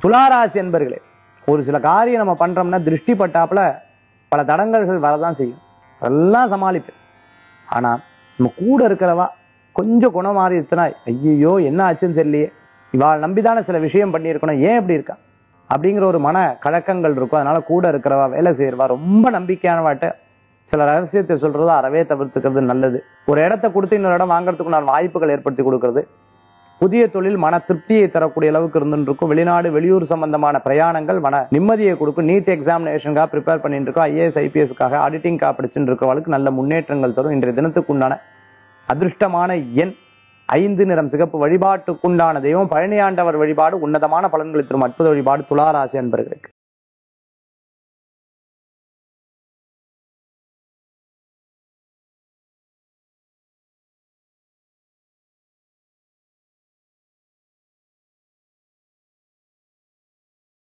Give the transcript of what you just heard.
துளாராசி என்பர்களே ஒரு சில காரியம் நம்ம பண்றோம்னா திருஷ்டி பட்டாப்புல பல தடங்கல்கள் வரதான் செய்யும் அதெல்லாம் சமாளிப்பேன் ஆனா நம்ம கூட இருக்கிறவா கொஞ்சம் குணம் மாறி இருந்தனா ஐயோ என்ன ஆச்சுன்னு தெரியலையே இவாள் நம்பிதானே சில விஷயம் பண்ணியிருக்கணும் ஏன் இப்படி இருக்கா அப்படிங்கிற ஒரு மன கழக்கங்கள் இருக்கும் அதனால கூட இருக்கிறவா வேலை செய்யறவா ரொம்ப நம்பிக்கையானவாட்ட சில ரகசியத்தை சொல்றதோ அறவே தவிர்த்துக்கிறது நல்லது ஒரு இடத்த கொடுத்து இன்னொரு இடம் வாங்குறதுக்கு நான் வாய்ப்புகள் ஏற்படுத்தி கொடுக்கறது புதிய தொழில் மன திருப்தியை தரக்கூடிய அளவுக்கு இருந்துட்டு இருக்கும் வெளிநாடு வெளியூர் சம்பந்தமான பிரயாணங்கள் மன நிம்மதியை கொடுக்கும் நீட் எக்ஸாமினேஷனுக்காக ப்ரிப்பேர் பண்ணிட்டு இருக்கோம் ஐஏஎஸ் ஐபிஎஸ்க்காக ஆடிட்டிங்காக படிச்சுட்டு இருக்கிறவங்களுக்கு நல்ல முன்னேற்றங்கள் தரும் இன்றைய தினத்துக்கு உண்டான அதிர்ஷ்டமான எண் ஐந்து நிறம் சிகப்பு வழிபாட்டுக்குண்டான தெய்வம் பழனியாண்டவர் வழிபாடு உன்னதமான பலன்களை தரும் அற்புத வழிபாடு துளாராசி அன்பர்களுக்கு